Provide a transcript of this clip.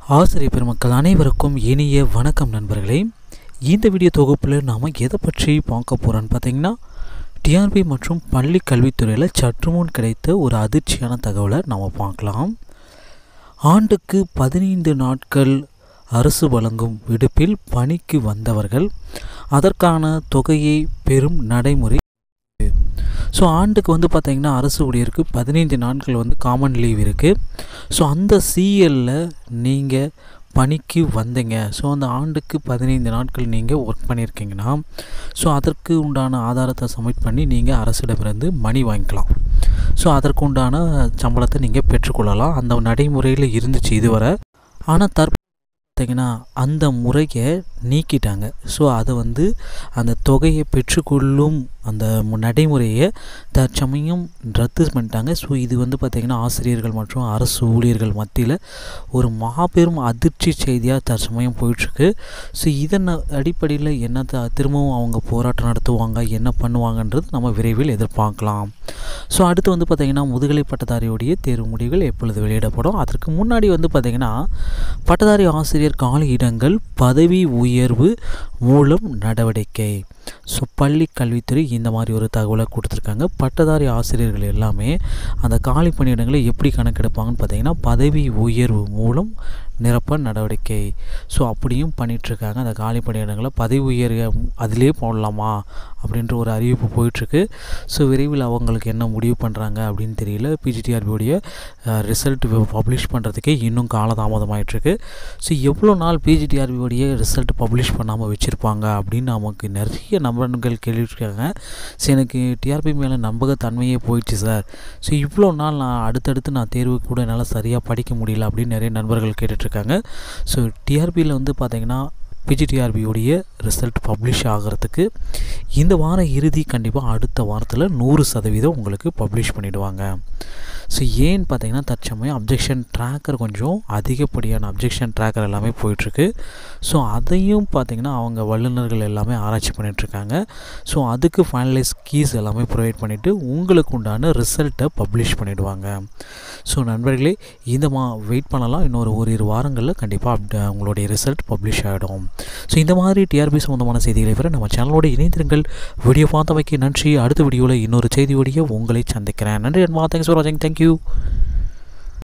ஆசிரியர் பெருமக்கள் அனைவருக்கும் இனிய வணக்கம் நண்பர்களே இந்த வீடியோ தொகுப்பில் நாம் எதை பற்றி பார்க்க போகிறோன்னு பார்த்தீங்கன்னா டிஆர்பி மற்றும் பள்ளி கல்வித்துறையில் சற்று முன் கிடைத்த ஒரு அதிர்ச்சியான தகவலை நாம் பார்க்கலாம் ஆண்டுக்கு பதினைந்து நாட்கள் அரசு வழங்கும் விடுப்பில் பணிக்கு வந்தவர்கள் அதற்கான தொகையை பெறும் நடைமுறை ஸோ ஆண்டுக்கு வந்து பார்த்திங்கன்னா அரசு ஊழியருக்கு பதினைந்து நாட்கள் வந்து காமன் லீவ் இருக்குது ஸோ அந்த சிஎல்ல நீங்கள் பணிக்கு வந்தீங்க ஸோ அந்த ஆண்டுக்கு பதினைந்து நாட்கள் நீங்கள் ஒர்க் பண்ணியிருக்கீங்கன்னா ஸோ அதற்கு உண்டான ஆதாரத்தை சப்மிட் பண்ணி நீங்கள் அரசிடமிருந்து மணி வாங்கிக்கலாம் ஸோ அதற்கு உண்டான சம்பளத்தை நீங்கள் பெற்றுக்கொள்ளலாம் அந்த நடைமுறையில் இருந்துச்சு இதுவரை ஆனால் தற்ப பார்த்தீங்கன்னா அந்த முறையை நீக்கிட்டாங்க ஸோ அதை வந்து அந்த தொகையை பெற்றுக்கொள்ளும் அந்த நடைமுறையை தற்சமயம் ரத்து பண்ணிட்டாங்க ஸோ இது வந்து பார்த்திங்கன்னா ஆசிரியர்கள் மற்றும் அரசு ஊழியர்கள் மத்தியில் ஒரு மாபெரும் அதிர்ச்சி செய்தியாக தற்சமயம் போயிட்டுருக்கு ஸோ இதன் அடிப்படையில் என்ன திரும்பவும் அவங்க போராட்டம் நடத்துவாங்க என்ன பண்ணுவாங்கன்றது நம்ம விரைவில் எதிர்பார்க்கலாம் ஸோ அடுத்து வந்து பார்த்திங்கன்னா முதுகலை பட்டதாரியுடைய தேர்வு முடிவுகள் எப்பொழுது வெளியிடப்படும் அதற்கு முன்னாடி வந்து பார்த்திங்கன்னா பட்டதாரி ஆசிரியர் காலி இடங்கள் பதவி உயர்வு மூலம் நடவடிக்கை ஸோ பள்ளி கல்வித்துறை இந்த மாதிரி ஒரு தகவலை கொடுத்துருக்காங்க பட்டதாரி ஆசிரியர்கள் எல்லாமே அந்த காலி பணியிடங்களை எப்படி கணக்கெடுப்பாங்கன்னு பார்த்தீங்கன்னா பதவி உயர்வு மூலம் நிரப்ப நடவடிக்கை ஸோ அப்படியும் பண்ணிகிட்ருக்காங்க அந்த காலி பணியிடங்களை பதவி உயர் அதிலே போடலாமா அப்படின்ற ஒரு அறிவிப்பு போயிட்டுருக்கு ஸோ விரைவில் அவங்களுக்கு என்ன முடிவு பண்ணுறாங்க அப்படின்னு தெரியல பிஜிடிஆர்பியோடைய ரிசல்ட் பப்ளிஷ் பண்ணுறதுக்கே இன்னும் காலதாமதமாயிட்ருக்கு ஸோ எவ்வளோ நாள் பிஜிடிஆர்பியோடைய ரிசல்ட் பப்ளிஷ் பண்ணாமல் வச்சுருப்பாங்க அப்படின்னு நமக்கு நிறைய நம்பர்கள் கேள்விருக்காங்க ஸோ எனக்கு டிஆர்பி மேலே நம்பகத்தன்மையே போயிடுச்சு சார் ஸோ இவ்வளோ நாள் நான் அடுத்தடுத்து நான் தேர்வு கூட என்னால் சரியாக படிக்க முடியல அப்படின்னு நிறைய நண்பர்கள் கேட்டுட்ருக்காங்க ஸோ டிஆர்பியில் வந்து பார்த்திங்கன்னா பிஜிடிஆர்பியோடைய ரிசல்ட் பப்ளிஷ் ஆகிறதுக்கு இந்த வாரம் இறுதி கண்டிப்பாக அடுத்த வாரத்தில் நூறு சதவீதம் உங்களுக்கு பப்ளிஷ் பண்ணிவிடுவாங்க ஸோ ஏன்னு பார்த்தீங்கன்னா தற்சமயம் அப்ஜெக்ஷன் ட்ராக்கர் கொஞ்சம் அதிகப்படியான அப்ஜெக்ஷன் ட்ராக்கர் எல்லாமே போயிட்டுருக்கு ஸோ அதையும் பார்த்திங்கன்னா அவங்க வல்லுநர்கள் எல்லாமே ஆராய்ச்சி பண்ணிகிட்ருக்காங்க ஸோ அதுக்கு ஃபைனலைஸ் கீஸ் எல்லாமே ப்ரொவைட் பண்ணிவிட்டு உங்களுக்கு உண்டான ரிசல்ட்டை பப்ளிஷ் பண்ணிவிடுவாங்க ஸோ நண்பர்களே இந்த மா வெயிட் பண்ணலாம் இன்னொரு ஓரிரு வாரங்களில் கண்டிப்பாக அப் உங்களுடைய ரிசல்ட் பப்ளிஷ் ஆகிடும் ஸோ இந்த மாதிரி டிஆர்பி சம்மந்தமான செய்திகளை வர நம்ம சேனலோட இணைந்திருங்கள் வீடியோ பார்த்தமைக்கு நன்றி அடுத்த வீடியோவில் இன்னொரு செய்தியோடைய உங்களை சந்திக்கிறேன் நன்றி அன்பா தேங்க்ஸ் ஃபார் வாட்சிங் தேங்க்யூ